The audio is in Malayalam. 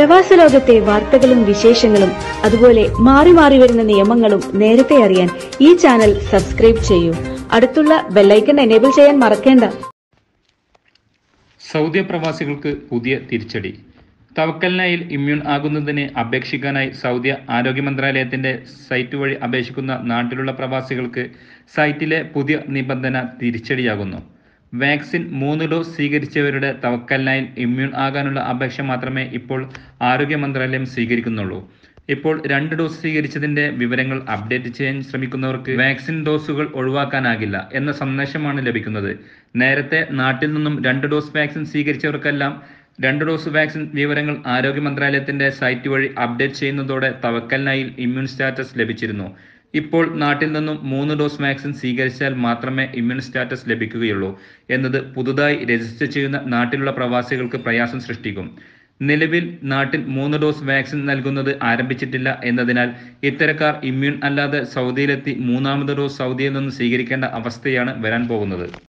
പ്രവാസ ലോകത്തെ വാർത്തകളും വിശേഷങ്ങളും അതുപോലെ മാറി മാറി വരുന്ന നിയമങ്ങളും നേരത്തെ അറിയാൻ ഈ ചാനൽ സബ്സ്ക്രൈബ് ചെയ്യൂ അടുത്തുള്ള ബെല്ലൈക്കൺ എനേബിൾ ചെയ്യാൻ മറക്കേണ്ട സൗദി പ്രവാസികൾക്ക് പുതിയ തിരിച്ചടി തവക്കലിനായിൽ ഇമ്മ്യൂൺ ആകുന്നതിന് അപേക്ഷിക്കാനായി സൗദി ആരോഗ്യ മന്ത്രാലയത്തിന്റെ സൈറ്റ് വഴി അപേക്ഷിക്കുന്ന നാട്ടിലുള്ള പ്രവാസികൾക്ക് സൈറ്റിലെ പുതിയ നിബന്ധന തിരിച്ചടിയാകുന്നു വാക്സിൻ മൂന്ന് ഡോസ് സ്വീകരിച്ചവരുടെ തവക്കലിനായിൽ ഇമ്മ്യൂൺ ആകാനുള്ള അപേക്ഷ മാത്രമേ ഇപ്പോൾ ആരോഗ്യ മന്ത്രാലയം സ്വീകരിക്കുന്നുള്ളൂ ഇപ്പോൾ രണ്ട് ഡോസ് സ്വീകരിച്ചതിന്റെ വിവരങ്ങൾ അപ്ഡേറ്റ് ചെയ്യാൻ ശ്രമിക്കുന്നവർക്ക് വാക്സിൻ ഡോസുകൾ ഒഴിവാക്കാനാകില്ല എന്ന സന്ദേശമാണ് ലഭിക്കുന്നത് നേരത്തെ നാട്ടിൽ നിന്നും രണ്ട് ഡോസ് വാക്സിൻ സ്വീകരിച്ചവർക്കെല്ലാം രണ്ട് ഡോസ് വാക്സിൻ വിവരങ്ങൾ ആരോഗ്യ മന്ത്രാലയത്തിന്റെ സൈറ്റ് വഴി അപ്ഡേറ്റ് ചെയ്യുന്നതോടെ തവക്കലിനായി ഇമ്മ്യൂൺ സ്റ്റാറ്റസ് ലഭിച്ചിരുന്നു ഇപ്പോൾ നാട്ടിൽ നിന്നും മൂന്ന് ഡോസ് വാക്സിൻ സ്വീകരിച്ചാൽ മാത്രമേ ഇമ്മ്യൂൺ സ്റ്റാറ്റസ് ലഭിക്കുകയുള്ളൂ എന്നത് പുതുതായി രജിസ്റ്റർ ചെയ്യുന്ന നാട്ടിലുള്ള പ്രവാസികൾക്ക് പ്രയാസം സൃഷ്ടിക്കും നിലവിൽ നാട്ടിൽ മൂന്ന് ഡോസ് വാക്സിൻ നൽകുന്നത് ആരംഭിച്ചിട്ടില്ല എന്നതിനാൽ ഇത്തരക്കാർ ഇമ്മ്യൂൺ അല്ലാതെ സൗദിയിലെത്തി മൂന്നാമത് ഡോസ് സൗദിയിൽ നിന്ന് സ്വീകരിക്കേണ്ട അവസ്ഥയാണ് വരാൻ പോകുന്നത്